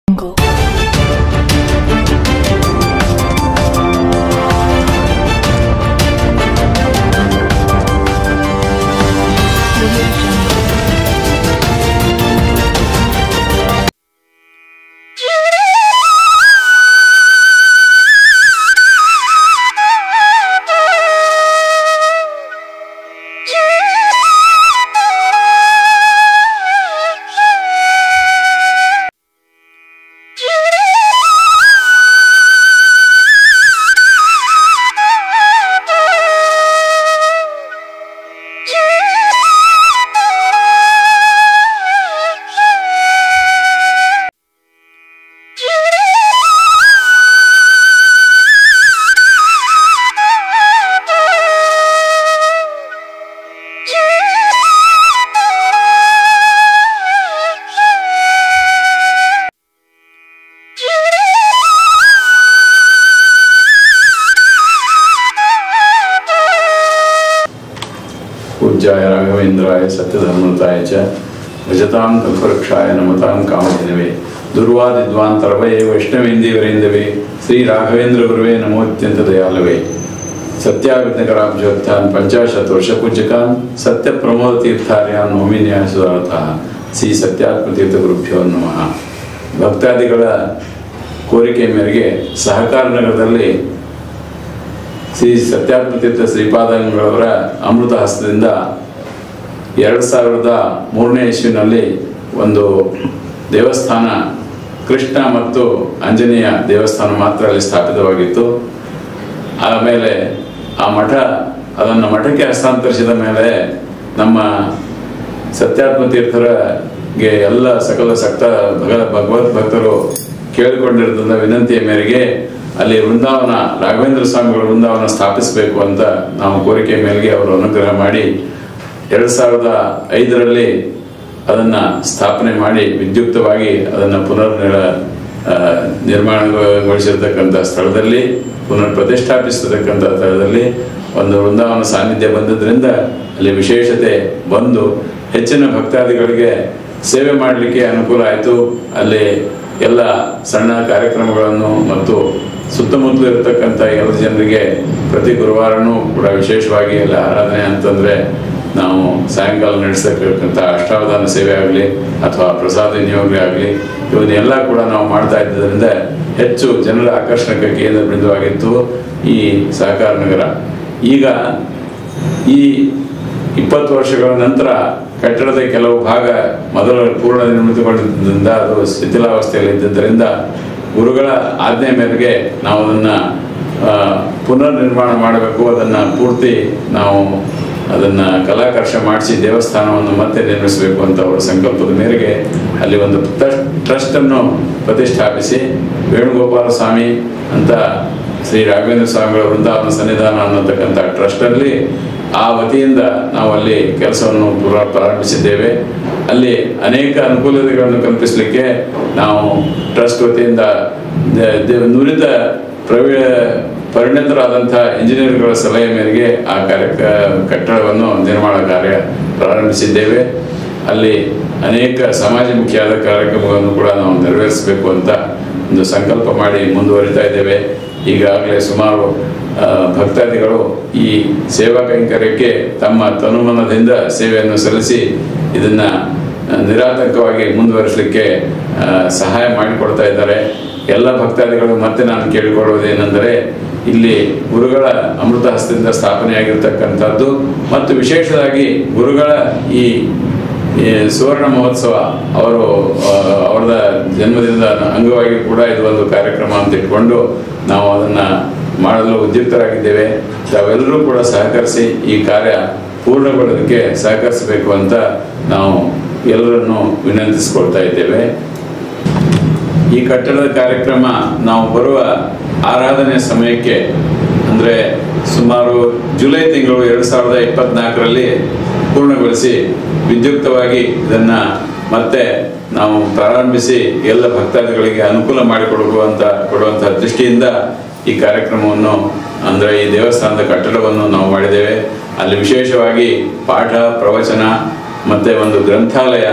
Jungle. Audio Jungle. पूज्याय राघवेन्द्राय सत्यधर्मताय च भजतां कल्पवृक्षाय नमतां कामधेनवे दुर्वादिद्वान्तरवये वैष्णवेन्दीवरेन्दवे श्रीराघवेन्द्रगुरुवे नमोऽत्यन्तदयालवे सत्याविघ्नकराब्जोत्थान् पञ्चाशत् वर्षपूज्यकान् सत्यप्रमोदतीर्थार्यान् नौमिन्यासुधारತಃ ಶ್ರೀ ಸತ್ಯಾತ್ಮತೀರ್ಥಗುರುಭ್ಯೋ ನಮಃ ಭಕ್ತಾದಿಗಳ ಕೋರಿಕೆ ಮೇರೆಗೆ ಸಹಕಾರ ನಗರದಲ್ಲಿ ಶ್ರೀ ಸತ್ಯಾತ್ಮತೀರ್ಥ ಶ್ರೀಪಾದಂಗಳವರ ಅಮೃತ ಹಸ್ತದಿಂದ ಎರಡು ಸಾವಿರದ ಮೂರನೇ ಇಸ್ವಿನಲ್ಲಿ ಒಂದು ದೇವಸ್ಥಾನ ಕೃಷ್ಣ ಮತ್ತು ಆಂಜನೇಯ ದೇವಸ್ಥಾನ ಮಾತ್ರ ಅಲ್ಲಿ ಸ್ಥಾಪಿತವಾಗಿತ್ತು ಆಮೇಲೆ ಆ ಮಠ ಅದನ್ನು ಮಠಕ್ಕೆ ಹಸ್ತಾಂತರಿಸಿದ ಮೇಲೆ ನಮ್ಮ ಸತ್ಯಾತ್ಮ ತೀರ್ಥರಿಗೆ ಎಲ್ಲ ಸಕಲ ಸಕ್ತ ಭಗ ಭಗವತ್ ಭಕ್ತರು ಕೇಳಿಕೊಂಡಿರೋದ್ರಿಂದ ವಿನಂತಿಯ ಮೇರೆಗೆ ಅಲ್ಲಿ ವೃಂದಾವನ ರಾಘವೇಂದ್ರ ಸ್ವಾಮಿಗಳ ವೃಂದಾವನ ಸ್ಥಾಪಿಸಬೇಕು ಅಂತ ನಾವು ಕೋರಿಕೆ ಮೇರೆಗೆ ಅವರು ಅನುಗ್ರಹ ಮಾಡಿ ಎರಡು ಸಾವಿರದ ಐದರಲ್ಲಿ ಅದನ್ನ ಸ್ಥಾಪನೆ ಮಾಡಿ ವಿದ್ಯುಕ್ತವಾಗಿ ಅದನ್ನು ಪುನರ್ ನಿರ- ಆ, ನಿರ್ಮಾಣಗೊಳಿಸಿರ್ತಕ್ಕಂಥ ಸ್ಥಳದಲ್ಲಿ ಪುನರ್ ಪ್ರತಿಷ್ಠಾಪಿಸಿರ್ತಕ್ಕಂಥ ಸ್ಥಳದಲ್ಲಿ ಒಂದು ವೃಂದಾವನ ಸಾನ್ನಿಧ್ಯ ಬಂದದ್ರಿಂದ ಅಲ್ಲಿ ವಿಶೇಷತೆ ಬಂದು ಹೆಚ್ಚಿನ ಭಕ್ತಾದಿಗಳಿಗೆ ಸೇವೆ ಮಾಡಲಿಕ್ಕೆ ಅನುಕೂಲ ಆಯಿತು ಅಲ್ಲಿ ಎಲ್ಲ ಸಣ್ಣ ಕಾರ್ಯಕ್ರಮಗಳನ್ನು ಮತ್ತು ಸುತ್ತಮುತ್ತಲು ಇರತಕ್ಕಂಥ ಎಲ್ಲ ಜನರಿಗೆ ಪ್ರತಿ ಗುರುವಾರನೂ ಕೂಡ ವಿಶೇಷವಾಗಿ ಅಲ್ಲಿ ಆರಾಧನೆ ಅಂತಂದ್ರೆ ನಾವು ಸಾಯಂಕಾಲ ನಡೆಸತಕ್ಕಂಥ ಅಷ್ಟಾವಧಾನ ಸೇವೆ ಆಗಲಿ ಅಥವಾ ಪ್ರಸಾದ ನಿಯೋಗ ಆಗಲಿ ಇವನ್ನೆಲ್ಲ ಕೂಡ ನಾವು ಮಾಡ್ತಾ ಇದ್ದರಿಂದ ಹೆಚ್ಚು ಜನರ ಆಕರ್ಷಣಕ್ಕೆ ಕೇಂದ್ರ ಬಿಂದುವಾಗಿತ್ತು ಈ ಸಹಕಾರ ನಗರ ಈಗ ಈ ಇಪ್ಪತ್ತು ವರ್ಷಗಳ ನಂತರ ಕಟ್ಟಡದ ಕೆಲವು ಭಾಗ ಮೊದಲು ಪೂರ್ಣ ನಿರ್ಮಿತಗೊಂಡಿದ್ದರಿಂದ ಅದು ಶಿಥಿಲಾವಸ್ಥೆಯಲ್ಲಿ ಇದ್ದಿದ್ದರಿಂದ ಗುರುಗಳ ಆಜ್ಞೆ ಮೇರೆಗೆ ನಾವು ಅದನ್ನು ಪುನರ್ ನಿರ್ಮಾಣ ಮಾಡಬೇಕು ಅದನ್ನು ಪೂರ್ತಿ ನಾವು ಅದನ್ನು ಕಲಾಕರ್ಷ ಮಾಡಿಸಿ ದೇವಸ್ಥಾನವನ್ನು ಮತ್ತೆ ನಿರ್ಮಿಸಬೇಕು ಅಂತ ಅವರ ಸಂಕಲ್ಪದ ಮೇರೆಗೆ ಅಲ್ಲಿ ಒಂದು ಟ್ರಸ್ಟನ್ನು ಪ್ರತಿಷ್ಠಾಪಿಸಿ ವೇಣುಗೋಪಾಲ ಸ್ವಾಮಿ ಅಂತ ಶ್ರೀ ರಾಘವೇಂದ್ರ ಸ್ವಾಮಿಗಳ ವೃಂದಾವನ ಸನ್ನಿಧಾನ ಅನ್ನತಕ್ಕಂಥ ಟ್ರಸ್ಟಲ್ಲಿ ಆ ವತಿಯಿಂದ ನಾವು ಅಲ್ಲಿ ಕೆಲಸವನ್ನು ಪುರ- ಪ್ರಾರಂಭಿಸಿದ್ದೇವೆ ಅಲ್ಲಿ ಅನೇಕ ಅನುಕೂಲತೆಗಳನ್ನು ಕಲ್ಪಿಸಲಿಕ್ಕೆ ನಾವು ಟ್ರಸ್ಟ್ ವತಿಯಿಂದ ದ- ದ- ನುರಿತ ಪ್ರವೀ ಪರಿಣಿತರಾದಂಥ ಇಂಜಿನಿಯರ್ಗಳ ಸಲಹೆ ಮೇರೆಗೆ ಆ ಕಾರ್ಯ ಕಟ್ಟಡವನ್ನು ನಿರ್ಮಾಣ ಕಾರ್ಯ ಪ್ರಾರಂಭಿಸಿದ್ದೇವೆ ಅಲ್ಲಿ ಅನೇಕ ಸಮಾಜಮುಖಿಯಾದ ಕಾರ್ಯಕ್ರಮಗಳನ್ನು ಕೂಡ ನಾವು ನೆರವೇರಿಸಬೇಕು ಅಂತ ಒಂದು ಸಂಕಲ್ಪ ಮಾಡಿ ಮುಂದುವರಿತಾ ಇದ್ದೇವೆ ಈಗಾಗಲೇ ಸುಮಾರು ಆ, ಭಕ್ತಾದಿಗಳು ಈ ಸೇವಾ ಕೈಂಕರ್ಯಕ್ಕೆ ತಮ್ಮ ತನುಮನದಿಂದ ಸೇವೆಯನ್ನು ಸಲ್ಲಿಸಿ ಇದನ್ನ ಆ, ನಿರಾತಂಕವಾಗಿ ಮುಂದುವರಿಸಲಿಕ್ಕೆ ಆ, ಸಹಾಯ ಮಾಡಿಕೊಡ್ತಾ ಇದ್ದಾರೆ ಎಲ್ಲ ಭಕ್ತಾದಿಗಳು ಮತ್ತೆ ನಾನು ಕೇಳಿಕೊಳ್ಳುವುದೇನೆಂದರೆ ಇಲ್ಲಿ ಗುರುಗಳ ಅಮೃತ ಹಸ್ತದಿಂದ ಸ್ಥಾಪನೆಯಾಗಿರ್ತಕ್ಕಂಥದ್ದು ಮತ್ತು ವಿಶೇಷವಾಗಿ ಗುರುಗಳ ಈ ಈ ಸುವರ್ಣ ಮಹೋತ್ಸವ ಅವರು ಆ, ಅವರದ ಜನ್ಮದಿನದ ಅಂಗವಾಗಿ ಕೂಡ ಇದು ಒಂದು ಕಾರ್ಯಕ್ರಮ ಅಂತ ಇಟ್ಕೊಂಡು ನಾವು ಅದನ್ನ ಮಾಡಲು ಉದ್ಯುಕ್ತರಾಗಿದ್ದೇವೆ ತಾವೆಲ್ಲರೂ ಕೂಡ ಸಹಕರಿಸಿ ಈ ಕಾರ್ಯ ಪೂರ್ಣಗೊಳ್ಳೋದಕ್ಕೆ ಸಹಕರಿಸಬೇಕು ಅಂತ ನಾವು ಎಲ್ಲರನ್ನು ವಿನಂತಿಸಿಕೊಳ್ತಾ ಇದ್ದೇವೆ ಈ ಕಟ್ಟಡದ ಕಾರ್ಯಕ್ರಮ ನಾವು ಬರುವ ಆರಾಧನೆ ಸಮಯಕ್ಕೆ ಅಂದರೆ ಸುಮಾರು ಜುಲೈ ತಿಂಗಳು ಎರಡು ಸಾವಿರದ ಇಪ್ಪತ್ನಾಲ್ಕರಲ್ಲಿ ಪೂರ್ಣಗೊಳಿಸಿ ವಿದ್ಯುಕ್ತವಾಗಿ ಇದನ್ನು ಮತ್ತೆ ನಾವು ಪ್ರಾರಂಭಿಸಿ ಎಲ್ಲ ಭಕ್ತಾದಿಗಳಿಗೆ ಅನುಕೂಲ ಮಾಡಿಕೊಡುವಂತ ಕೊಡುವಂತಹ ದೃಷ್ಟಿಯಿಂದ ಈ ಕಾರ್ಯಕ್ರಮವನ್ನು ಅಂದರೆ ಈ ದೇವಸ್ಥಾನದ ಕಟ್ಟಡವನ್ನು ನಾವು ಮಾಡಿದ್ದೇವೆ ಅಲ್ಲಿ ವಿಶೇಷವಾಗಿ ಪಾಠ ಪ್ರವಚನ ಮತ್ತೆ ಒಂದು ಗ್ರಂಥಾಲಯ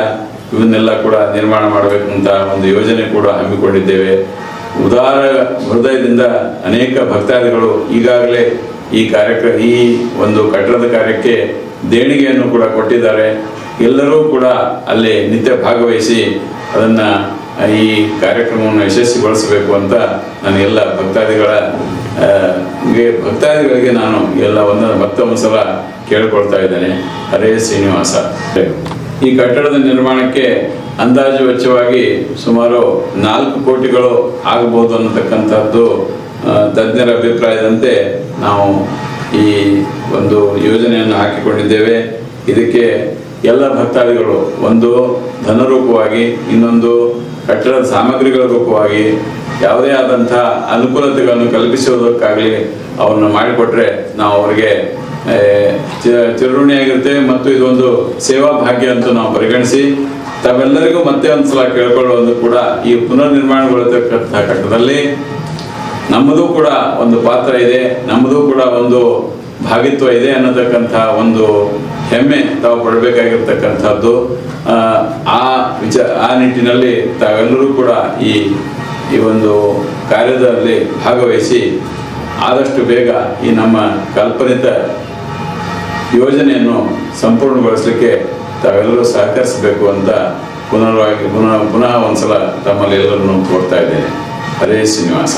ಇವನ್ನೆಲ್ಲ ಕೂಡ ನಿರ್ಮಾಣ ಮಾಡಬೇಕಂತ ಒಂದು ಯೋಜನೆ ಕೂಡ ಹಮ್ಮಿಕೊಂಡಿದ್ದೇವೆ ಉದಾರ ಹೃದಯದಿಂದ ಅನೇಕ ಭಕ್ತಾದಿಗಳು ಈಗಾಗಲೇ ಈ ಕಾರ್ಯಕ್ರಮ ಈ ಒಂದು ಕಟ್ಟಡದ ಕಾರ್ಯಕ್ಕೆ ದೇಣಿಗೆಯನ್ನು ಕೂಡ ಕೊಟ್ಟಿದ್ದಾರೆ ಎಲ್ಲರೂ ಕೂಡ ಅಲ್ಲಿ ನಿತ್ಯ ಭಾಗವಹಿಸಿ ಅದನ್ನು ಈ ಕಾರ್ಯಕ್ರಮವನ್ನು ಯಶಸ್ವಿಗೊಳಿಸಬೇಕು ಅಂತ ನಾನು ಎಲ್ಲ ಭಕ್ತಾದಿಗಳ ಆ, ಗೆ ಭಕ್ತಾದಿಗಳಿಗೆ ನಾನು ಎಲ್ಲ ಒಂದು ಮತ್ತೊಂದು ಸಲ ಕೇಳ್ಕೊಳ್ತಾ ಇದ್ದೇನೆ ಹರೇ ಶ್ರೀನಿವಾಸ ಈ ಕಟ್ಟಡದ ನಿರ್ಮಾಣಕ್ಕೆ ಅಂದಾಜು ವೆಚ್ಚವಾಗಿ ಸುಮಾರು ನಾಲ್ಕು ಕೋಟಿಗಳು ಆಗಬಹುದು ಅನ್ನತಕ್ಕಂಥದ್ದು ಆ, ತಜ್ಞರ ಅಭಿಪ್ರಾಯದಂತೆ ನಾವು ಈ ಒಂದು ಯೋಜನೆಯನ್ನು ಹಾಕಿಕೊಂಡಿದ್ದೇವೆ ಇದಕ್ಕೆ ಎಲ್ಲ ಭಕ್ತಾದಿಗಳು ಒಂದು ಧನರೂಪವಾಗಿ ಇನ್ನೊಂದು ಕಟ್ಟಡದ ಸಾಮಗ್ರಿಗಳ ರೂಪವಾಗಿ ಯಾವುದೇ ಆದಂತಹ ಅನುಕೂಲತೆಗಳನ್ನು ಕಲ್ಪಿಸುವುದಕ್ಕಾಗಲಿ ಅವನ್ನ ಮಾಡಿಕೊಟ್ರೆ ನಾವು ಅವರಿಗೆ ಆ, ಚಿ- ಚಿರಋಣಿಯಾಗಿರ್ತೇವೆ ಮತ್ತು ಇದೊಂದು ಸೇವಾ ಭಾಗ್ಯ ಅಂತ ನಾವು ಪರಿಗಣಿಸಿ ತಾವೆಲ್ಲರಿಗೂ ಮತ್ತೆ ಒಂದ್ಸಲ ಕೇಳ್ಕೊಳ್ಳುವುದು ಕೂಡ ಈ ಪುನರ್ ನಿರ್ಮಾಣಗೊಳ್ಳತಕ್ಕಂಥ ಕಟ್ಟಡದಲ್ಲಿ ನಮ್ಮದು ಕೂಡ ಒಂದು ಪಾತ್ರ ಇದೆ ನಮ್ಮದು ಕೂಡ ಒಂದು ಭಾಗಿತ್ವ ಇದೆ ಅನ್ನತಕ್ಕಂಥ ಒಂದು ಹೆಮ್ಮೆ ತಾವು ಪಡಬೇಕಾಗಿರ್ತಕ್ಕಂಥದ್ದು ಆ, ಆ ವಿಚ ಆ ನಿಟ್ಟಿನಲ್ಲಿ ತಾವೆಲ್ಲರೂ ಕೂಡ ಈ ಈ ಒಂದು ಕಾರ್ಯದಲ್ಲಿ ಭಾಗವಹಿಸಿ ಆದಷ್ಟು ಬೇಗ ಈ ನಮ್ಮ ಕಾಲ್ಪನಿಕ ಯೋಜನೆಯನ್ನು ಸಂಪೂರ್ಣಗೊಳಿಸಲಿಕ್ಕೆ ತಾವೆಲ್ಲರೂ ಸಹಕರಿಸಬೇಕು ಅಂತ ಪುನರ್ವಾಗಿ ಪುನಃ ಪುನಃ ಒಂದ್ಸಲ ತಮ್ಮಲ್ಲಿ ಎಲ್ಲರನ್ನು ಕೋರ್ತಾ ಇದ್ದೇನೆ ಹರೇ ಶ್ರೀನಿವಾಸ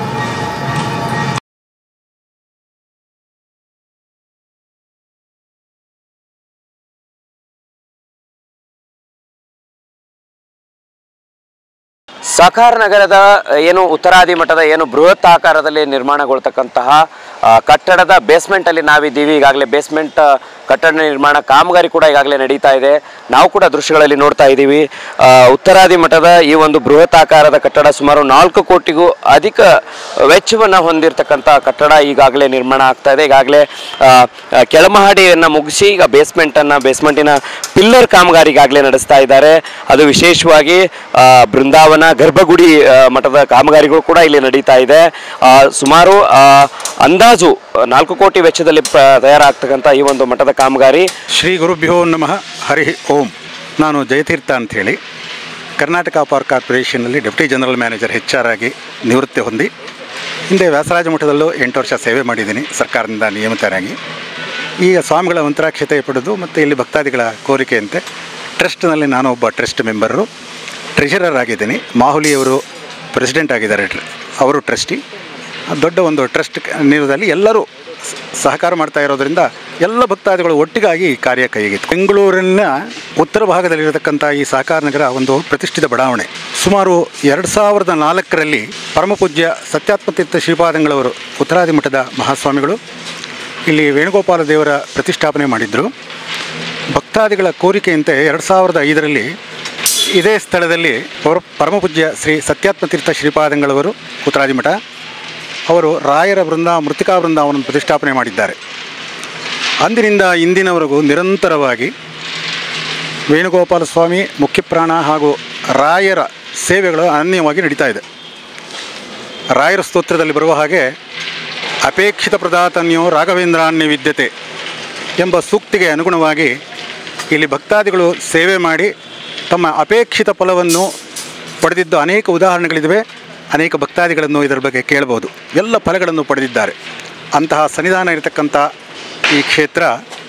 ಸಾಕಾರ ನಗರದ ಏನು ಉತ್ತರಾದಿ ಮಠದ ಏನು ಬೃಹತ್ ಆಕಾರದಲ್ಲಿ ನಿರ್ಮಾಣಗೊಳ್ತಕ್ಕಂತಹ ಆ, ಕಟ್ಟಡದ ಬೇಸ್ಮೆಂಟ್ ಅಲ್ಲಿ ನಾವಿದ್ದೀವಿ ಈಗಾಗಲೇ ಬೇಸ್ಮೆಂಟ್ ಕಟ್ಟಡ ನಿರ್ಮಾಣ ಕಾಮಗಾರಿ ಕೂಡ ಈಗಾಗಲೇ ನಡೀತಾ ಇದೆ ನಾವು ಕೂಡ ದೃಶ್ಯಗಳಲ್ಲಿ ನೋಡ್ತಾ ಇದ್ದೀವಿ ಆ, ಉತ್ತರಾದಿ ಮಠದ ಈ ಒಂದು ಬೃಹತ್ ಆಕಾರದ ಕಟ್ಟಡ ಸುಮಾರು ನಾಲ್ಕು ಕೋಟಿಗೂ ಅಧಿಕ ವೆಚ್ಚವನ್ನು ಹೊಂದಿರತಕ್ಕಂಥ ಕಟ್ಟಡ ಈಗಾಗಲೇ ನಿರ್ಮಾಣ ಆಗ್ತಾ ಇದೆ ಈಗಾಗಲೇ ಆ, ಆ, ಕೆಳಮಹಡಿಯನ್ನು ಮುಗಿಸಿ ಈಗ ಬೇಸ್ಮೆಂಟನ್ನು ಬೇಸ್ಮೆಂಟಿನ ಪಿಲ್ಲರ್ ಕಾಮಗಾರಿ ಈಗಾಗಲೇ ನಡೆಸ್ತಾ ಇದ್ದಾರೆ ಅದು ವಿಶೇಷವಾಗಿ ಆ, ಬೃಂದಾವನ ಗರ್ಭಗುಡಿ ಆ, ಮಠದ ಕಾಮಗಾರಿಗಳು ಕೂಡ ಇಲ್ಲಿ ನಡೀತಾ ಇದೆ ಆ, ಸುಮಾರು ಆ, ಅಂದಾಜು ನಾಲ್ಕು ಕೋಟಿ ವೆಚ್ಚದಲ್ಲಿ ಪ್ರ- ತಯಾರಾಗ್ತಕ್ಕಂಥ ಈ ಒಂದು ಮಠದ ಕಾಮಗಾರಿ ಶ್ರೀ ಗುರುಭ್ಯೋ ನಮಃ ಹರಿ ಓಂ ನಾನು ಜಯತೀರ್ಥ ಅಂಥೇಳಿ ಕರ್ನಾಟಕ ಪವರ್ ಕಾರ್ಪೊರೇಷನ್ನಲ್ಲಿ deputy general manager H R ಆಗಿ ನಿವೃತ್ತಿ ಹೊಂದಿ ಹಿಂದೆ ವ್ಯಾಸರಾಜ ಮಠದಲ್ಲೂ ಎಂಟು ವರ್ಷ ಸೇವೆ ಮಾಡಿದ್ದೀನಿ ಸರ್ಕಾರದಿಂದ ನಿಯಮಿತರಾಗಿ ಈಗ ಸ್ವಾಮಿಗಳ ಮಂತ್ರಾಕ್ಷತೆ ಪಡೆದು ಮತ್ತು ಇಲ್ಲಿ ಭಕ್ತಾದಿಗಳ ಕೋರಿಕೆಯಂತೆ ಟ್ರಸ್ಟ್ನಲ್ಲಿ ನಾನು ಒಬ್ಬ ಟ್ರಸ್ಟ್ ಮೆಂಬರು ಟ್ರೆಷರರ್ ಆಗಿದ್ದೀನಿ ಮಾಹುಲಿಯವರು ಪ್ರೆಸಿಡೆಂಟ್ ಆಗಿದ್ದಾರೆ ಟ್ರ- ಅವರು ಟ್ರಸ್ಟಿ ದೊಡ್ಡ ಒಂದು ಟ್ರಸ್ಟ್ ನಿರ್ದಲ್ಲಿ ಎಲ್ಲರೂ ಸ- ಸಹಕಾರ ಮಾಡ್ತಾ ಇರೋದ್ರಿಂದ ಎಲ್ಲ ಭಕ್ತಾದಿಗಳು ಒಟ್ಟಿಗಾಗಿ ಈ ಕಾರ್ಯ ಕೈಗಿತ್ತು ಬೆಂಗಳೂರಿನ ಉತ್ತರ ಭಾಗದಲ್ಲಿರತಕ್ಕಂಥ ಈ ಸಹಕಾರ ನಗರ ಒಂದು ಪ್ರತಿಷ್ಠಿತ ಬಡಾವಣೆ ಸುಮಾರು ಎರಡು ಸಾವಿರದ ನಾಲ್ಕರಲ್ಲಿ ಪರಮಪೂಜ್ಯ ಸತ್ಯಾತ್ಮತೀರ್ಥ ಶ್ರೀಪಾದಂಗಳವರು ಉತ್ತರಾದಿ ಮಠದ ಮಹಾಸ್ವಾಮಿಗಳು ಇಲ್ಲಿ ವೇಣುಗೋಪಾಲ ದೇವರ ಪ್ರತಿಷ್ಠಾಪನೆ ಮಾಡಿದ್ರು ಭಕ್ತಾದಿಗಳ ಕೋರಿಕೆಯಂತೆ ಎರಡು ಸಾವಿರದ ಐದರಲ್ಲಿ ಇದೇ ಸ್ಥಳದಲ್ಲಿ ಪೌರ ಪರಮಪೂಜ್ಯ ಶ್ರೀ ಸತ್ಯಾತ್ಮತೀರ್ಥ ಶ್ರೀಪಾದಂಗಳವರು ಉತ್ತರಾದಿ ಮಠ ಅವರು ರಾಯರ ಬೃಂದ ಮೃತಿಕಾ ಬೃಂದಾವನವನ್ನು ಪ್ರತಿಷ್ಠಾಪನೆ ಮಾಡಿದ್ದಾರೆ ಅಂದಿನಿಂದ ಇಂದಿನವರೆಗೂ ನಿರಂತರವಾಗಿ ವೇಣುಗೋಪಾಲ ಸ್ವಾಮಿ ಮುಖ್ಯಪ್ರಾಣ ಹಾಗೂ ರಾಯರ ಸೇವೆಗಳು ಅನನ್ಯವಾಗಿ ನಡೀತಾ ಇದೆ ರಾಯರ ಸ್ತೋತ್ರದಲ್ಲಿ ಬರುವ ಹಾಗೆ ಅಪೇಕ್ಷಿತ ಪ್ರದಾತನ್ಯೋ ರಾಘವೇಂದ್ರಾನ್ಯ ವಿದ್ಯತೆ ಎಂಬ ಸೂಕ್ತಿಗೆ ಅನುಗುಣವಾಗಿ ಇಲ್ಲಿ ಭಕ್ತಾದಿಗಳು ಸೇವೆ ಮಾಡಿ ತಮ್ಮ ಅಪೇಕ್ಷಿತ ಫಲವನ್ನು ಪಡೆದಿದ್ದು ಅನೇಕ ಉದಾಹರಣೆಗಳಿವೆ ಅನೇಕ ಭಕ್ತಾದಿಗಳನ್ನು ಇದರ ಬಗ್ಗೆ ಕೇಳಬಹುದು ಎಲ್ಲ ಫಲಗಳನ್ನು ಪಡೆದಿದ್ದಾರೆ ಅಂತಹ ಸನ್ನಿಧಾನ ಇರತಕ್ಕಂಥ ಈ ಕ್ಷೇತ್ರ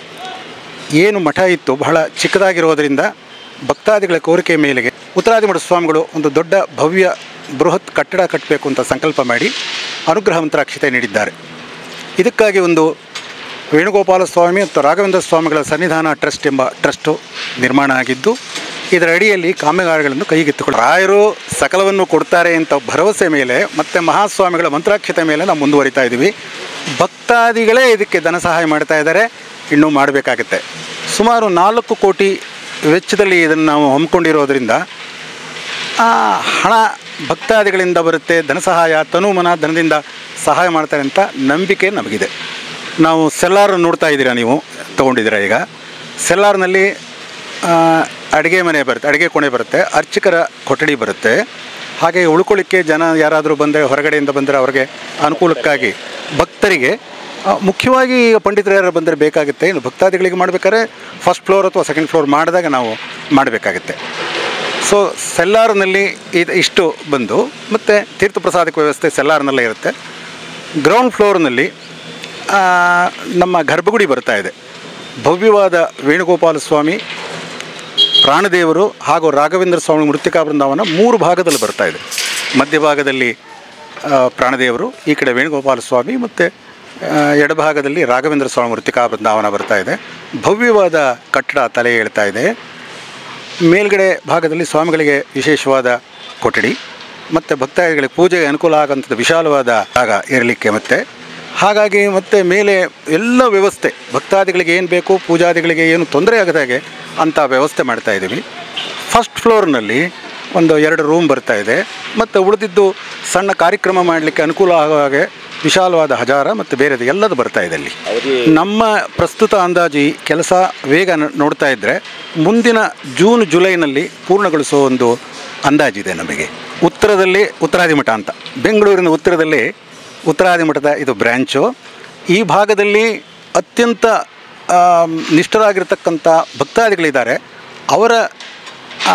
ಏನು ಮಠ ಇತ್ತು ಬಹಳ ಚಿಕ್ಕದಾಗಿರೋದರಿಂದ ಭಕ್ತಾದಿಗಳ ಕೋರಿಕೆ ಮೇಲೆಗೆ ಉತ್ತರಾದಿ ಮಠ ಸ್ವಾಮಿಗಳು ಒಂದು ದೊಡ್ಡ ಭವ್ಯ ಬೃಹತ್ ಕಟ್ಟಡ ಕಟ್ಟಬೇಕು ಅಂತ ಸಂಕಲ್ಪ ಮಾಡಿ ಅನುಗ್ರಹ ಮಂತ್ರಾಕ್ಷತೆ ನೀಡಿದ್ದಾರೆ ಇದಕ್ಕಾಗಿ ಒಂದು ವೇಣುಗೋಪಾಲ ಸ್ವಾಮಿ ಮತ್ತು ರಾಘವೇಂದ್ರ ಸ್ವಾಮಿಗಳ ಸನ್ನಿಧಾನ ಟ್ರಸ್ಟ್ ಎಂಬ ಟ್ರಸ್ಟು ನಿರ್ಮಾಣ ಆಗಿದ್ದು ಇದರ ಅಡಿಯಲ್ಲಿ ಕಾಮಗಾರಿಗಳನ್ನು ಕೈಗೆತ್ತಿಕೊಂಡು ರಾಯರು ಸಕಲವನ್ನು ಕೊಡ್ತಾರೆ ಅಂತ ಭರವಸೆ ಮೇಲೆ ಮತ್ತು ಮಹಾಸ್ವಾಮಿಗಳ ಮಂತ್ರಾಕ್ಷತೆ ಮೇಲೆ ನಾವು ಮುಂದುವರಿತಾ ಇದ್ದೀವಿ ಭಕ್ತಾದಿಗಳೇ ಇದಕ್ಕೆ ಧನ ಸಹಾಯ ಮಾಡ್ತಾ ಇದ್ದಾರೆ ಇನ್ನೂ ಮಾಡಬೇಕಾಗುತ್ತೆ ಸುಮಾರು ನಾಲ್ಕು ಕೋಟಿ ವೆಚ್ಚದಲ್ಲಿ ಇದನ್ನು ನಾವು ಹಮ್ಮಿಕೊಂಡಿರೋದ್ರಿಂದ ಆ ಹಣ ಭಕ್ತಾದಿಗಳಿಂದ ಬರುತ್ತೆ ಧನ ಸಹಾಯ ತನುಮನ ಧನದಿಂದ ಸಹಾಯ ಮಾಡ್ತಾರೆ ಅಂತ ನಂಬಿಕೆ ನಮಗಿದೆ ನಾವು ಸೆಲ್ಲಾರ್ ನೋಡ್ತಾ ಇದ್ದೀರಾ ನೀವು ತೊಗೊಂಡಿದ್ದೀರಾ ಈಗ ಸೆಲ್ಲಾರ್ನಲ್ಲಿ ಅಡುಗೆ ಮನೆ ಬರುತ್ತೆ ಅಡುಗೆ ಕೋಣೆ ಬರುತ್ತೆ ಅರ್ಚಕರ ಕೊಠಡಿ ಬರುತ್ತೆ ಹಾಗೆ ಉಳ್ಕೊಳ್ಳಿಕ್ಕೆ ಜನ ಯಾರಾದರೂ ಬಂದರೆ ಹೊರಗಡೆಯಿಂದ ಬಂದರೆ ಅವ್ರಿಗೆ ಅನುಕೂಲಕ್ಕಾಗಿ ಭಕ್ತರಿಗೆ ಆ, ಮುಖ್ಯವಾಗಿ ಈಗ ಪಂಡಿತರು ಯಾರು ಬಂದರೆ ಬೇಕಾಗುತ್ತೆ ಇನ್ನು ಭಕ್ತಾದಿಗಳಿಗೆ ಮಾಡಬೇಕಾದ್ರೆ ಫಸ್ಟ್ ಫ್ಲೋರ್ ಅಥವಾ ಸೆಕೆಂಡ್ ಫ್ಲೋರ್ ಮಾಡಿದಾಗ ನಾವು ಮಾಡಬೇಕಾಗುತ್ತೆ ಸೊ ಸೆಲ್ಲಾರ್ನಲ್ಲಿ ಇದು ಇಷ್ಟು ಬಂದು ಮತ್ತು ತೀರ್ಥ ಪ್ರಸಾದಕ್ಕೆ ವ್ಯವಸ್ಥೆ ಸೆಲ್ಲಾರ್ನಲ್ಲೇ ಇರುತ್ತೆ ಗ್ರೌಂಡ್ ಫ್ಲೋರ್ನಲ್ಲಿ ಆ, ನಮ್ಮ ಗರ್ಭಗುಡಿ ಬರ್ತಾ ಇದೆ ಭವ್ಯವಾದ ವೇಣುಗೋಪಾಲ ಸ್ವಾಮಿ ಪ್ರಾಣದೇವರು ಹಾಗೂ ರಾಘವೇಂದ್ರ ಸ್ವಾಮಿ ಮೃತ್ತಿಕಾ ಬೃಂದಾವನ ಮೂರು ಭಾಗದಲ್ಲಿ ಬರ್ತಾ ಇದೆ ಮಧ್ಯಭಾಗದಲ್ಲಿ ಆ, ಪ್ರಾಣದೇವರು ಈ ಕಡೆ ವೇಣುಗೋಪಾಲ ಸ್ವಾಮಿ ಮತ್ತು ಎಡಭಾಗದಲ್ಲಿ ರಾಘವೇಂದ್ರ ಸ್ವಾಮಿ ಮೃತ್ತಿಕಾ ಬೃಂದಾವನ ಬರ್ತಾ ಇದೆ ಭವ್ಯವಾದ ಕಟ್ಟಡ ತಲೆ ಏಳ್ತಾ ಇದೆ ಮೇಲ್ಗಡೆ ಭಾಗದಲ್ಲಿ ಸ್ವಾಮಿಗಳಿಗೆ ವಿಶೇಷವಾದ ಕೊಠಡಿ ಮತ್ತು ಭಕ್ತಾದಿಗಳಿಗೆ ಪೂಜೆಗೆ ಅನುಕೂಲ ಆಗೋಂಥದ್ದು ವಿಶಾಲವಾದ ಜಾಗ ಇರಲಿಕ್ಕೆ ಮತ್ತೆ ಹಾಗಾಗಿ ಮತ್ತೆ ಮೇಲೆ ಎಲ್ಲ ವ್ಯವಸ್ಥೆ ಭಕ್ತಾದಿಗಳಿಗೆ ಏನು ಬೇಕು ಪೂಜಾದಿಗಳಿಗೆ ಏನು ತೊಂದರೆ ಆಗದ ಹಾಗೆ ಅಂಥ ವ್ಯವಸ್ಥೆ ಮಾಡ್ತಾ ಇದ್ದೀವಿ ಫಸ್ಟ್ ಫ್ಲೋರ್ನಲ್ಲಿ ಒಂದು ಎರಡು ರೂಮ್ ಬರ್ತಾ ಇದೆ ಮತ್ತು ಉಳಿದಿದ್ದು ಸಣ್ಣ ಕಾರ್ಯಕ್ರಮ ಮಾಡಲಿಕ್ಕೆ ಅನುಕೂಲ ಆಗೋ ಹಾಗೆ ವಿಶಾಲವಾದ ಹಜಾರ ಮತ್ತು ಬೇರೆದು ಎಲ್ಲದು ಬರ್ತಾ ಇದೆ ಅಲ್ಲಿ ನಮ್ಮ ಪ್ರಸ್ತುತ ಅಂದಾಜು ಈ ಕೆಲಸ ವೇಗ ನ- ನೋಡ್ತಾ ಇದ್ದರೆ ಮುಂದಿನ ಜೂನ್ ಜುಲೈನಲ್ಲಿ ಪೂರ್ಣಗೊಳಿಸೋ ಒಂದು ಅಂದಾಜಿದೆ ನಮಗೆ ಉತ್ತರದಲ್ಲಿ ಉತ್ತರಾದಿ ಮಠ ಅಂತ ಬೆಂಗಳೂರಿನ ಉತ್ತರದಲ್ಲಿ ಉತ್ತರಾದಿ ಮಠದ ಇದು ಬ್ರ್ಯಾಂಚು ಈ ಭಾಗದಲ್ಲಿ ಅತ್ಯಂತ ಆಮ್, ನಿಷ್ಠರಾಗಿರ್ತಕ್ಕಂಥ ಭಕ್ತಾದಿಗಳಿದ್ದಾರೆ ಅವರ ಆ,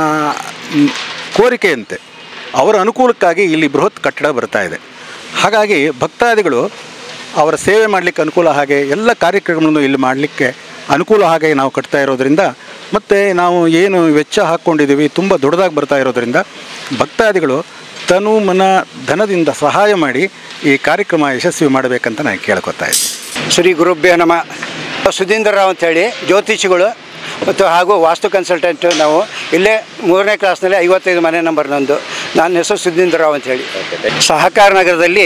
ಮ್, ಕೋರಿಕೆಯಂತೆ ಅವರ ಅನುಕೂಲಕ್ಕಾಗಿ ಇಲ್ಲಿ ಬೃಹತ್ ಕಟ್ಟಡ ಬರ್ತಾ ಇದೆ ಹಾಗಾಗಿ ಭಕ್ತಾದಿಗಳು ಅವರ ಸೇವೆ ಮಾಡಲಿಕ್ಕೆ ಅನುಕೂಲ ಹಾಗೆ ಎಲ್ಲ ಕಾರ್ಯಕ್ರಮಗಳನ್ನು ಇಲ್ಲಿ ಮಾಡಲಿಕ್ಕೆ ಅನುಕೂಲ ಹಾಗೆ ನಾವು ಕಟ್ತಾ ಇರೋದ್ರಿಂದ ಮತ್ತು ನಾವು ಏನು ವೆಚ್ಚ ಹಾಕ್ಕೊಂಡಿದ್ದೀವಿ ತುಂಬ ದೊಡ್ಡದಾಗಿ ಬರ್ತಾ ಇರೋದ್ರಿಂದ ಭಕ್ತಾದಿಗಳು ತನು ಮನ ಧನದಿಂದ ಸಹಾಯ ಮಾಡಿ ಈ ಕಾರ್ಯಕ್ರಮ ಯಶಸ್ವಿ ಮಾಡಬೇಕಂತ ನಾನು ಕೇಳ್ಕೊತಾ ಇದ್ದೀನಿ ಶ್ರೀ ಗುರುಭ್ಯೋ ನಮ ಸುಧೀಂದ್ರ ರಾವ್ ಅಂತೇಳಿ ಜ್ಯೋತಿಷಿಗಳು ಮತ್ತು ಹಾಗೂ ವಾಸ್ತು ಕನ್ಸಲ್ಟೆಂಟ್ ನಾವು ಇಲ್ಲೇ ಮೂರನೇ ಕ್ಲಾಸ್ನಲ್ಲಿ ಐವತ್ತೈದು ಮನೆ ನಂಬರ್ ನಂದು ನನ್ನ ಹೆಸರು ಸುಧೀಂದ್ರ ರಾವ್ ಅಂತೇಳಿ ಸಹಕಾರ ನಗರದಲ್ಲಿ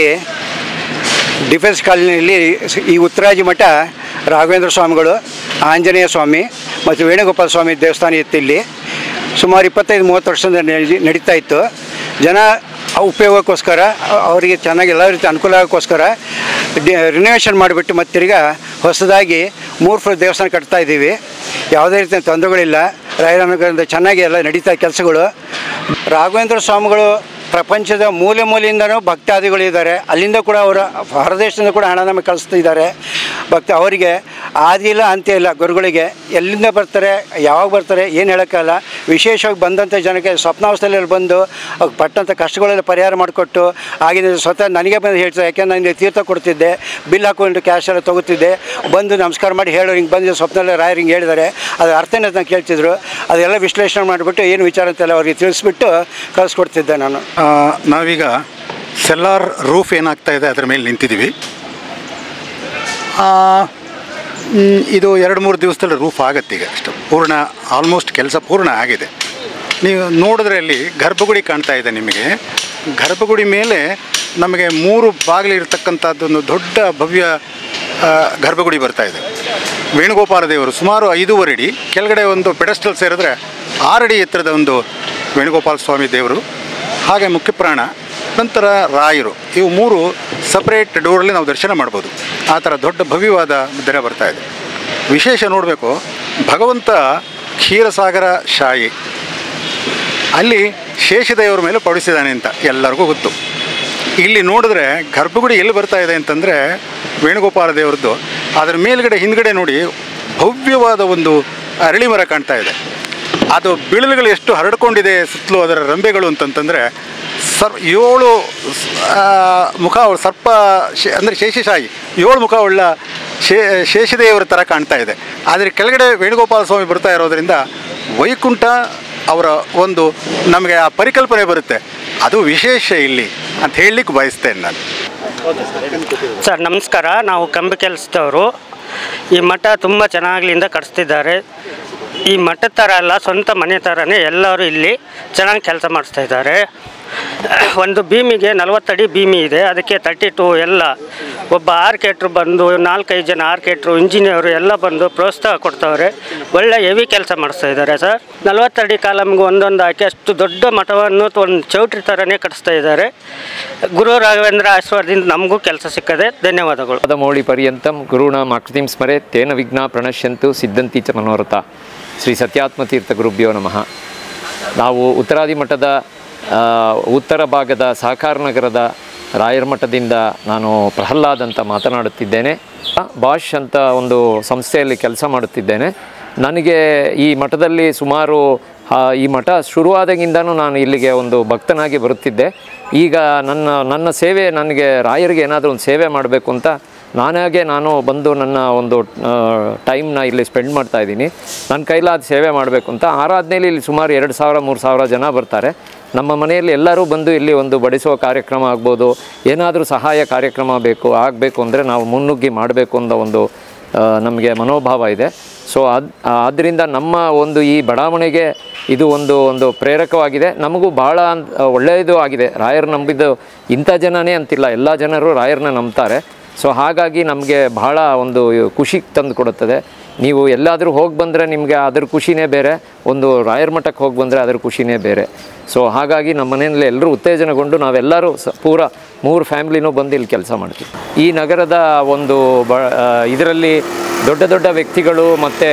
ಡಿಫೆನ್ಸ್ ಕಾಲೋನಿಯಲ್ಲಿ ಈ ಉತ್ತರಾಜಿ ಮಠ ರಾಘವೇಂದ್ರ ಸ್ವಾಮಿಗಳು ಆಂಜನೇಯ ಸ್ವಾಮಿ ಮತ್ತು ವೇಣುಗೋಪಾಲ ಸ್ವಾಮಿ ದೇವಸ್ಥಾನ ಇತ್ತು ಇಲ್ಲಿ ಸುಮಾರು ಇಪ್ಪತ್ತೈದು ಮೂವತ್ತು ವರ್ಷದಿಂದ ನಡಿ- ನಡೀತಾ ಇತ್ತು ಜನ ಉಪಯೋಗಕ್ಕೋಸ್ಕರ ಅ- ಅವರಿಗೆ ಚೆನ್ನಾಗಿ ಎಲ್ಲ ರೀತಿ ಅನುಕೂಲ ಆಗೋಕ್ಕೋಸ್ಕರ ರಿನೋವೇಷನ್ ಮಾಡಿಬಿಟ್ಟು ಮತ್ತೆ ತಿರ್ಗಾ ಹೊಸದಾಗಿ ಮೂರು ಫ್ಲೋರ್ ದೇವಸ್ಥಾನ ಕಟ್ತಾ ಇದ್ದೀವಿ ಯಾವುದೇ ರೀತಿಯ ತೊಂದರೆಗಳಿಲ್ಲ ರಾಯರಾಮನಗರದಿಂದ ಚೆನ್ನಾಗಿ ಎಲ್ಲ ನಡೀತಾ ಕೆಲಸಗಳು ರಾಘವೇಂದ್ರ ಸ್ವಾಮಿಗಳು ಪ್ರಪಂಚದ ಮೂಲೆ ಮೂಲೆಯಿಂದನೂ ಭಕ್ತಾದಿಗಳಿದ್ದಾರೆ ಅಲ್ಲಿಂದ ಕೂಡ ಅವರ ಹೊರದೇಶದಿಂದ ಕೂಡ ಹಣ ನಮಗೆ ಕಳಿಸ್ತಿದ್ದಾರೆ ಭಕ್ತ ಅವರಿಗೆ ಆದಿ ಇಲ್ಲ ಅಂತ್ಯ ಇಲ್ಲ ಗುರುಗಳಿಗೆ ಎಲ್ಲಿಂದ ಬರ್ತಾರೆ ಯಾವಾಗ ಬರ್ತಾರೆ ಏನು ಹೇಳೋಕ್ಕಲ್ಲ ವಿಶೇಷವಾಗಿ ಬಂದಂಥ ಜನಕ್ಕೆ ಸ್ವಪ್ನಾವಸ್ಥೆಯಲ್ಲಿ ಬಂದು ಅವ್ರು ಪಟ್ಟಂಥ ಕಷ್ಟಗಳೆಲ್ಲ ಪರಿಹಾರ ಮಾಡಿಕೊಟ್ಟು ಆಗಿನ ಸ್ವತಃ ನನಗೆ ಬಂದು ಹೇಳ್ತಾರೆ ಯಾಕೆಂದ್ರೆ ನನಗೆ ತೀರ್ಥ ಕೊಡ್ತಿದ್ದೆ ಬಿಲ್ ಹಾಕೊಂಡು ಕ್ಯಾಶ್ ಎಲ್ಲ ತೊಗೋತಿದ್ದೆ ಬಂದು ನಮಸ್ಕಾರ ಮಾಡಿ ಹೇಳೋರು ಹಿಂಗೆ ಬಂದು ಸ್ವಪ್ನಲ್ಲಿ ರಾಯರು ಹಿಂಗೆ ಹೇಳಿದ್ದಾರೆ ಅದು ಅರ್ಥನೇ ಅಂತ ಕೇಳ್ತಿದ್ರು ಅದೆಲ್ಲ ವಿಶ್ಲೇಷಣೆ ಮಾಡಿಬಿಟ್ಟು ಏನು ವಿಚಾರ ಅಂತೆಲ್ಲ ಅವ್ರಿಗೆ ತಿಳಿಸ್ಬಿಟ್ಟು ಕಳಿಸ್ಕೊಡ್ತಿದ್ದೆ ನಾನು ಆ, ನಾವೀಗ ಸೆಲ್ಲಾರ್ ರೂಫ್ ಏನಾಗ್ತಾ ಇದೆ ಅದರ ಮೇಲೆ ನಿಂತಿದ್ದೀವಿ ಆ, ಮ್, ಇದು ಎರಡು ಮೂರು ದಿವಸದಲ್ಲಿ ರೂಫ್ ಆಗತ್ತೆ ಈಗ ಅಷ್ಟು ಪೂರ್ಣ ಆಲ್ಮೋಸ್ಟ್ ಕೆಲಸ ಪೂರ್ಣ ಆಗಿದೆ ನೀವು ನೋಡಿದ್ರೆ ಅಲ್ಲಿ ಗರ್ಭಗುಡಿ ಕಾಣ್ತಾ ಇದೆ ನಿಮಗೆ ಗರ್ಭಗುಡಿ ಮೇಲೆ ನಮಗೆ ಮೂರು ಬಾಗಿಲಿರ್ತಕ್ಕಂಥದ್ದೊಂದು ದೊಡ್ಡ ಭವ್ಯ ಆ, ಗರ್ಭಗುಡಿ ಬರ್ತಾ ಇದೆ ವೇಣುಗೋಪಾಲ ದೇವರು ಸುಮಾರು ಐದೂವರೆ ಅಡಿ ಕೆಳಗಡೆ ಒಂದು ಪೆಡಸ್ಟಲ್ ಸೇರಿದ್ರೆ ಆರಡಿ ಎತ್ತರದ ಒಂದು ವೇಣುಗೋಪಾಲ ಸ್ವಾಮಿ ದೇವರು ಹಾಗೆ ಮುಖ್ಯ ಪ್ರಾಣ ನಂತರ ರಾಯರು ಇವು ಮೂರು ಸಪ್ರೇಟ್ ಡೋರಲ್ಲಿ ನಾವು ದರ್ಶನ ಮಾಡ್ಬೋದು ಆ ಥರ ದೊಡ್ಡ ಭವ್ಯವಾದ ದರ ಬರ್ತಾ ಇದೆ ವಿಶೇಷ ನೋಡಬೇಕು ಭಗವಂತ ಕ್ಷೀರಸಾಗರ ಶಾಯಿ ಅಲ್ಲಿ ಶೇಷದೇವರ ಮೇಲೆ ಪಡಿಸಿದ್ದಾನೆ ಅಂತ ಎಲ್ಲರಿಗೂ ಗೊತ್ತು ಇಲ್ಲಿ ನೋಡಿದ್ರೆ ಗರ್ಭಗುಡಿ ಎಲ್ಲಿ ಬರ್ತಾ ಇದೆ ಅಂತಂದರೆ ವೇಣುಗೋಪಾಲ ದೇವರದ್ದು ಅದರ ಮೇಲ್ಗಡೆ ಹಿಂದ್ಗಡೆ ನೋಡಿ ಭವ್ಯವಾದ ಒಂದು ಅರಳಿ ಮರ ಕಾಣ್ತಾ ಇದೆ ಅದು ಬಿಳಲುಗಳು ಎಷ್ಟು ಹರಡ್ಕೊಂಡಿದೆ ಸುತ್ತಲೂ ಅದರ ರಂಬೆಗಳು ಅಂತಂತಂದರೆ ಸರ್ ಏಳು ಸ್- ಆ, ಮುಖ ಉಳ್ಳ ಸರ್ಪ ಶೇ ಅಂದರೆ ಶೇಷಶಾಹಿ ಏಳು ಮುಖ ಉಳ್ಳ ಶೇ ಶೇಷದೇವರ ಥರ ಕಾಣ್ತಾ ಇದೆ ಆದರೆ ಕೆಳಗಡೆ ವೇಣುಗೋಪಾಲ ಸ್ವಾಮಿ ಬರ್ತಾ ಇರೋದ್ರಿಂದ ವೈಕುಂಠ ಅವರ ಒಂದು ನಮಗೆ ಆ ಪರಿಕಲ್ಪನೆ ಬರುತ್ತೆ ಅದು ವಿಶೇಷ ಇಲ್ಲಿ ಅಂತ ಹೇಳಲಿಕ್ಕೆ ಬಯಸ್ತೇನೆ ನಾನು ಸರ್ ನಮಸ್ಕಾರ ನಾವು ಕಂಬಿ ಕೆಲಸದವರು ಈ ಮಠ ತುಂಬ ಚೆನ್ನಾಗ್ಲಿಂದ ಕಟ್ಸ್ತಿದ್ದಾರೆ ಈ ಮಠದ ಥರ ಅಲ್ಲ ಸ್ವಂತ ಮನೆ ಥರನೇ ಎಲ್ಲರೂ ಇಲ್ಲಿ ಚೆನ್ನಾಗಿ ಕೆಲಸ ಮಾಡಿಸ್ತಾ ಇದ್ದಾರೆ ಒಂದು ಭೀಮಿಗೆ ನಲವತ್ತಡಿ ಭೀಮಿ ಇದೆ ಅದಕ್ಕೆ ತರ್ಟಿ ಟು ಎಲ್ಲ ಒಬ್ಬ ಆರ್ಕೇಟ್ರು ಬಂದು ನಾಲ್ಕೈದು ಜನ ಆರ್ಕೇಟ್ರು ಇಂಜಿನಿಯರು ಎಲ್ಲ ಬಂದು ಪ್ರೋತ್ಸಾಹ ಕೊಡ್ತವ್ರೆ ಒಳ್ಳೆ ಹೆವಿ ಕೆಲಸ ಮಾಡಿಸ್ತಾ ಇದ್ದಾರೆ ಸರ್ ನಲವತ್ತಡಿ ಕಾಲಮ್ಗೆ ಒಂದೊಂದು ಹಾಕಿ ಅಷ್ಟು ದೊಡ್ಡ ಮಠವನ್ನು ಒಂದು ಚೌಟ್ರಿ ಥರನೇ ಕಟ್ಟಿಸ್ತಾ ಇದ್ದಾರೆ ಗುರು ರಾಘವೇಂದ್ರ ಆಶೀರ್ವಾದದಿಂದ ನಮಗೂ ಕೆಲಸ ಸಿಕ್ಕದೆ ಧನ್ಯವಾದಗಳು ಪದಮೌಳಿ ಪರ್ಯಂತಂ ಗುರುಣಾಂ ಅಕೃತಿಂ ಸ್ಮರೆ ತೇನ ವಿಘ್ನ ಪ್ರಣಶ್ಯಂತು ಸಿದ್ಧಂತಿ ಚ ಮನೋರಥ ಶ್ರೀ ಸತ್ಯಾತ್ಮತೀರ್ಥ ಗುರುಭ್ಯೋ ನಮಃ ನಾವು ಉತ್ತರಾದಿ ಮಠದ ಆ, ಉತ್ತರ ಭಾಗದ ಸಹಕಾರ ನಗರದ ರಾಯರ ಮಠದಿಂದ ನಾನು ಪ್ರಹ್ಲಾದ್ ಅಂತ ಮಾತನಾಡುತ್ತಿದ್ದೇನೆ ಬಾಷ್ ಅಂತ ಒಂದು ಸಂಸ್ಥೆಯಲ್ಲಿ ಕೆಲಸ ಮಾಡುತ್ತಿದ್ದೇನೆ ನನಗೆ ಈ ಮಠದಲ್ಲಿ ಸುಮಾರು ಆ, ಈ ಮಠ ಶುರುವಾದಾಗಿಂದನೂ ನಾನು ಇಲ್ಲಿಗೆ ಒಂದು ಭಕ್ತನಾಗಿ ಬರುತ್ತಿದ್ದೆ ಈಗ ನನ್ನ ನನ್ನ ಸೇವೆ ನನಗೆ ರಾಯರಿಗೆ ಏನಾದರೂ ಒಂದು ಸೇವೆ ಮಾಡಬೇಕು ಅಂತ ನಾನಾಗೆ ನಾನು ಬಂದು ನನ್ನ ಒಂದು ಟೈಮ್ನ ಇಲ್ಲಿ ಸ್ಪೆಂಡ್ ಮಾಡ್ತಾ ಇದ್ದೀನಿ ನನ್ನ ಕೈಲಾದ ಸೇವೆ ಮಾಡಬೇಕು ಅಂತ ಆರಾಧನೆಯಲ್ಲಿ ಇಲ್ಲಿ ಸುಮಾರು ಎರಡು ಸಾವಿರ ಮೂರು ಸಾವಿರ ಜನ ಬರ್ತಾರೆ ನಮ್ಮ ಮನೆಯಲ್ಲಿ ಎಲ್ಲರೂ ಬಂದು ಇಲ್ಲಿ ಒಂದು ಬಡಿಸುವ ಕಾರ್ಯಕ್ರಮ ಆಗ್ಬೋದು ಏನಾದರೂ ಸಹಾಯ ಕಾರ್ಯಕ್ರಮ ಬೇಕು ಆಗಬೇಕು ಅಂದರೆ ನಾವು ಮುನ್ನುಗ್ಗಿ ಮಾಡಬೇಕು ಅನ್ನೋ ಒಂದು ಆ, ನಮಗೆ ಮನೋಭಾವ ಇದೆ ಸೊ ಅದು ಆದ್ದರಿಂದ ನಮ್ಮ ಒಂದು ಈ ಬಡಾವಣೆಗೆ ಇದು ಒಂದು ಒಂದು ಪ್ರೇರಕವಾಗಿದೆ ನಮಗೂ ಭಾಳ ಅಂತ- ಒಳ್ಳೆಯದು ಆಗಿದೆ ರಾಯರು ನಂಬಿದ್ದು ಇಂಥ ಜನನೇ ಅಂತಿಲ್ಲ ಎಲ್ಲ ಜನರು ರಾಯರನ್ನ ನಂಬ್ತಾರೆ ಸೊ ಹಾಗಾಗಿ ನಮಗೆ ಬಹಳ ಒಂದು ಖುಷಿ ತಂದು ಕೊಡುತ್ತದೆ ನೀವು ಎಲ್ಲಾದರೂ ಹೋಗಿ ಬಂದರೆ ನಿಮಗೆ ಅದ್ರ ಖುಷಿನೇ ಬೇರೆ ಒಂದು ರಾಯರ ಮಠಕ್ಕೆ ಹೋಗಿ ಬಂದರೆ ಅದ್ರ ಖುಷಿನೇ ಬೇರೆ ಸೊ ಹಾಗಾಗಿ ನಮ್ಮ ಮನೆಯಲ್ಲಿ ಎಲ್ಲರೂ ಉತ್ತೇಜನಗೊಂಡು ನಾವೆಲ್ಲರೂ ಸ ಪೂರ ಮೂರು ಫ್ಯಾಮ್ಲಿನೂ ಬಂದು ಇಲ್ಲಿ ಕೆಲಸ ಮಾಡ್ತೀವಿ ಈ ನಗರದ ಒಂದು ಬ ಇದರಲ್ಲಿ ದೊಡ್ಡ ದೊಡ್ಡ ವ್ಯಕ್ತಿಗಳು ಮತ್ತು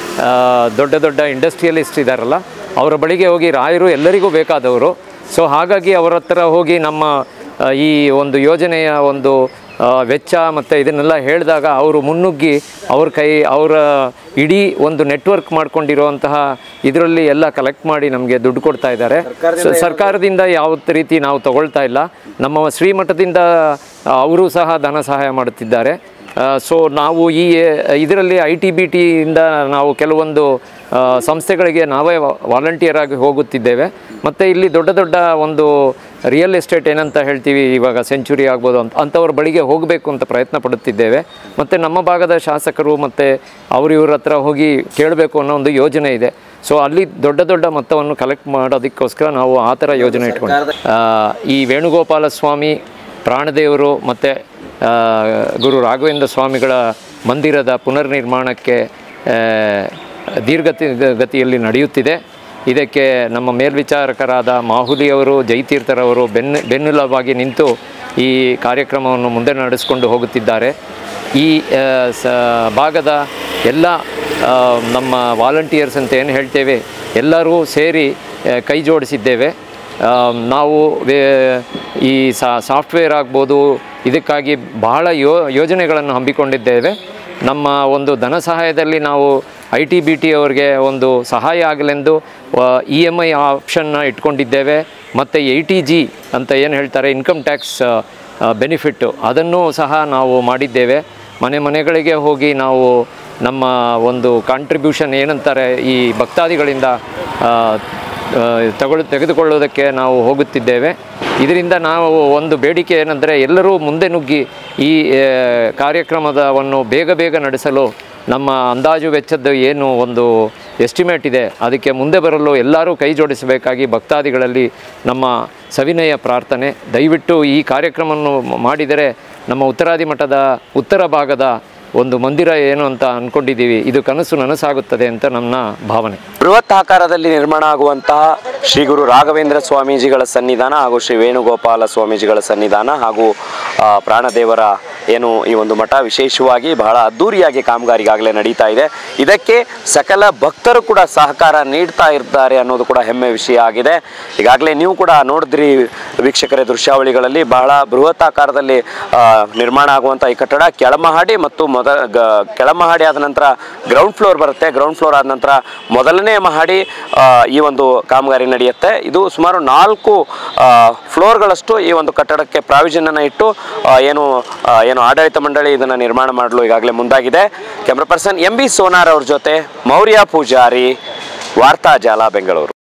ದೊಡ್ಡ ದೊಡ್ಡ ಇಂಡಸ್ಟ್ರಿಯಲಿಸ್ಟ್ ಇದ್ದಾರಲ್ಲ ಅವರ ಬಳಿಗೆ ಹೋಗಿ ರಾಯರು ಎಲ್ಲರಿಗೂ ಬೇಕಾದವರು ಸೊ ಹಾಗಾಗಿ ಅವರ ಹತ್ರ ಹೋಗಿ ನಮ್ಮ ಆ, ಈ ಒಂದು ಯೋಜನೆಯ ಒಂದು ಆ, ವೆಚ್ಚ ಮತ್ತು ಇದನ್ನೆಲ್ಲ ಹೇಳಿದಾಗ ಅವರು ಮುನ್ನುಗ್ಗಿ ಅವ್ರ ಕೈ ಅವರ ಇಡೀ ಒಂದು ನೆಟ್ವರ್ಕ್ ಮಾಡ್ಕೊಂಡಿರುವಂತಹ ಇದರಲ್ಲಿ ಎಲ್ಲ ಕಲೆಕ್ಟ್ ಮಾಡಿ ನಮಗೆ ದುಡ್ಡು ಕೊಡ್ತಾ ಇದ್ದಾರೆ ಸ- ಸರ್ಕಾರದಿಂದ ಯಾವ ರೀತಿ ನಾವು ತಗೊಳ್ತಾ ಇಲ್ಲ ನಮ್ಮ ಶ್ರೀಮಠದಿಂದ ಅವರು ಸಹ ಧನ ಸಹಾಯ ಮಾಡುತ್ತಿದ್ದಾರೆ ಸೊ ನಾವು ಈ ಇದರಲ್ಲಿ ಐ ಟಿ ಬಿ ಟಿಯಿಂದ ನಾವು ಕೆಲವೊಂದು ಆ, ಸಂಸ್ಥೆಗಳಿಗೆ ನಾವೇ ವಾಲಂಟಿಯರ್ ಆಗಿ ಹೋಗುತ್ತಿದ್ದೇವೆ ಮತ್ತು ಇಲ್ಲಿ ದೊಡ್ಡ ದೊಡ್ಡ ಒಂದು ರಿಯಲ್ ಎಸ್ಟೇಟ್ ಏನಂತ ಹೇಳ್ತೀವಿ ಇವಾಗ ಸೆಂಚುರಿ ಆಗ್ಬೋದು ಅಂತ ಅಂಥವ್ರ ಬಳಿಗೆ ಹೋಗಬೇಕು ಅಂತ ಪ್ರಯತ್ನ ಪಡುತ್ತಿದ್ದೇವೆ ಮತ್ತು ನಮ್ಮ ಭಾಗದ ಶಾಸಕರು ಮತ್ತು ಅವರು ಇವ್ರ ಹತ್ರ ಹೋಗಿ ಕೇಳಬೇಕು ಅನ್ನೋ ಒಂದು ಯೋಜನೆ ಇದೆ ಸೊ ಅಲ್ಲಿ ದೊಡ್ಡ ದೊಡ್ಡ ಮೊತ್ತವನ್ನು ಕಲೆಕ್ಟ್ ಮಾಡೋದಕ್ಕೋಸ್ಕರ ನಾವು ಆ ಥರ ಯೋಜನೆ ಇಟ್ಕೊಂಡು ಆ, ಈ ವೇಣುಗೋಪಾಲ ಸ್ವಾಮಿ ಪ್ರಾಣದೇವರು ಮತ್ತು ಗುರು ರಾಘವೇಂದ್ರ ಸ್ವಾಮಿಗಳ ಮಂದಿರದ ಪುನರ್ನಿರ್ಮಾಣಕ್ಕೆ ಆ, ದೀರ್ಘತಿ ಗತಿಯಲ್ಲಿ ನಡೆಯುತ್ತಿದೆ ಇದಕ್ಕೆ ನಮ್ಮ ಮೇಲ್ವಿಚಾರಕರಾದ ಮಾಹುಲಿಯವರು ಜೈತೀರ್ಥರವರು ಬೆನ್ನು ಬೆನ್ನೆಲುಬಾಗಿ ನಿಂತು ಈ ಕಾರ್ಯಕ್ರಮವನ್ನು ಮುಂದೆ ನಡೆಸಿಕೊಂಡು ಹೋಗುತ್ತಿದ್ದಾರೆ ಈ ಆ, ಸ ಭಾಗದ ಎಲ್ಲ ಆ, ನಮ್ಮ ವಾಲಂಟಿಯರ್ಸ್ ಅಂತ ಏನು ಹೇಳ್ತೇವೆ ಎಲ್ಲರೂ ಸೇರಿ ಆ, ಕೈ ಜೋಡಿಸಿದ್ದೇವೆ ಆ, ನಾವು ವೇ- ಈ ಸಾಫ್ಟ್ವೇರ್ ಆಗ್ಬೋದು ಇದಕ್ಕಾಗಿ ಬಹಳ ಯೋ ಯೋಜನೆಗಳನ್ನು ಹಮ್ಮಿಕೊಂಡಿದ್ದೇವೆ ನಮ್ಮ ಒಂದು ಧನ ಸಹಾಯದಲ್ಲಿ ನಾವು ಐ ಟಿ ಬಿ ಟಿ ಅವರಿಗೆ ಒಂದು ಸಹಾಯ ಆಗಲೆಂದು ಇ ಎಮ್ ಐ ಆಪ್ಷನ್ನ ಇಟ್ಕೊಂಡಿದ್ದೇವೆ ಮತ್ತು ಎ ಟಿ ಜಿ ಅಂತ ಏನು ಹೇಳ್ತಾರೆ ಇನ್ಕಮ್ ಟ್ಯಾಕ್ಸ್ ಬೆನಿಫಿಟ್ಟು ಅದನ್ನು ಸಹ ನಾವು ಮಾಡಿದ್ದೇವೆ ಮನೆ ಮನೆಗಳಿಗೆ ಹೋಗಿ ನಾವು ನಮ್ಮ ಒಂದು ಕಾಂಟ್ರಿಬ್ಯೂಷನ್ ಏನಂತಾರೆ ಈ ಭಕ್ತಾದಿಗಳಿಂದ ಆ, ಆ, ತಗೊಳ್ ತೆಗೆದುಕೊಳ್ಳೋದಕ್ಕೆ ನಾವು ಹೋಗುತ್ತಿದ್ದೇವೆ ಇದರಿಂದ ನಾವು ಒಂದು ಬೇಡಿಕೆ ಏನಂದರೆ ಎಲ್ಲರೂ ಮುಂದೆ ನುಗ್ಗಿ ಈ ಆ, ಕಾರ್ಯಕ್ರಮದವನ್ನು ಬೇಗ ಬೇಗ ನಡೆಸಲು ನಮ್ಮ ಅಂದಾಜು ವೆಚ್ಚದ್ದು ಏನು ಒಂದು ಎಸ್ಟಿಮೇಟ್ ಇದೆ ಅದಕ್ಕೆ ಮುಂದೆ ಬರಲು ಎಲ್ಲರೂ ಕೈ ಜೋಡಿಸಬೇಕಾಗಿ ಭಕ್ತಾದಿಗಳಲ್ಲಿ ನಮ್ಮ ಸವಿನಯ ಪ್ರಾರ್ಥನೆ ದಯವಿಟ್ಟು ಈ ಕಾರ್ಯಕ್ರಮವನ್ನು ಮಾಡಿದರೆ ನಮ್ಮ ಉತ್ತರಾದಿ ಮಠದ ಉತ್ತರ ಭಾಗದ ಒಂದು ಮಂದಿರ ಏನು ಅಂತ ಅಂದ್ಕೊಂಡಿದ್ದೀವಿ ಇದು ಕನಸು ನನಸಾಗುತ್ತದೆ ಅಂತ ನನ್ನ ಭಾವನೆ ಬೃಹತ್ ಆಕಾರದಲ್ಲಿ ನಿರ್ಮಾಣ ಆಗುವಂತಹ ಶ್ರೀ ಗುರು ರಾಘವೇಂದ್ರ ಸ್ವಾಮೀಜಿಗಳ ಸನ್ನಿಧಾನ ಹಾಗೂ ಶ್ರೀ ವೇಣುಗೋಪಾಲ ಸ್ವಾಮೀಜಿಗಳ ಸನ್ನಿಧಾನ ಹಾಗೂ ಆ, ಪ್ರಾಣದೇವರ ಏನು ಈ ಒಂದು ಮಠ ವಿಶೇಷವಾಗಿ ಬಹಳ ಅದ್ಧೂರಿಯಾಗಿ ಕಾಮಗಾರಿಗಾಗಲೇ ನಡೀತಾ ಇದೆ ಇದಕ್ಕೆ ಸಕಲ ಭಕ್ತರು ಕೂಡ ಸಹಕಾರ ನೀಡ್ತಾ ಇರ್ತಾರೆ ಅನ್ನೋದು ಕೂಡ ಹೆಮ್ಮೆ ವಿಷಯ ಆಗಿದೆ ಈಗಾಗಲೇ ನೀವು ಕೂಡ ನೋಡಿದ್ರಿ ವೀಕ್ಷಕರ ದೃಶ್ಯಾವಳಿಗಳಲ್ಲಿ ಬಹಳ ಬೃಹತ್ ಆಕಾರದಲ್ಲಿ ಆ, ನಿರ್ಮಾಣ ಆಗುವಂಥ ಈ ಕಟ್ಟಡ ಕೆಳಮಹಡಿ ಮತ್ತು ಮೊದ ಗ- ಕೆಳಮಹಡಿ ಆದ ನಂತರ ಗ್ರೌಂಡ್ ಫ್ಲೋರ್ ಬರುತ್ತೆ ಗ್ರೌಂಡ್ ಫ್ಲೋರ್ ಆದ ನಂತರ ಮೊದಲನೇ ಮಹಡಿ ಆ, ಈ ಒಂದು ಕಾಮಗಾರಿ ನಡೆಯುತ್ತೆ ಇದು ಸುಮಾರು ನಾಲ್ಕು ಆ, ಫ್ಲೋರ್ಗಳಷ್ಟು ಈ ಒಂದು ಕಟ್ಟಡಕ್ಕೆ ಪ್ರಾವಿಷನ್ ಅನ್ನು ಇಟ್ಟು ಆ, ಏನು ಆ, ಏನು ಆಡಳಿತ ಮಂಡಳಿ ಇದನ್ನು ನಿರ್ಮಾಣ ಮಾಡಲು ಈಗಾಗಲೇ ಮುಂದಾಗಿದೆ camera person M B Sonar ಅವ್ರ ಜೊತೆ ಮೌರ್ಯ ಪೂಜಾರಿ ವಾರ್ತಾ ಜಾಲ ಬೆಂಗಳೂರು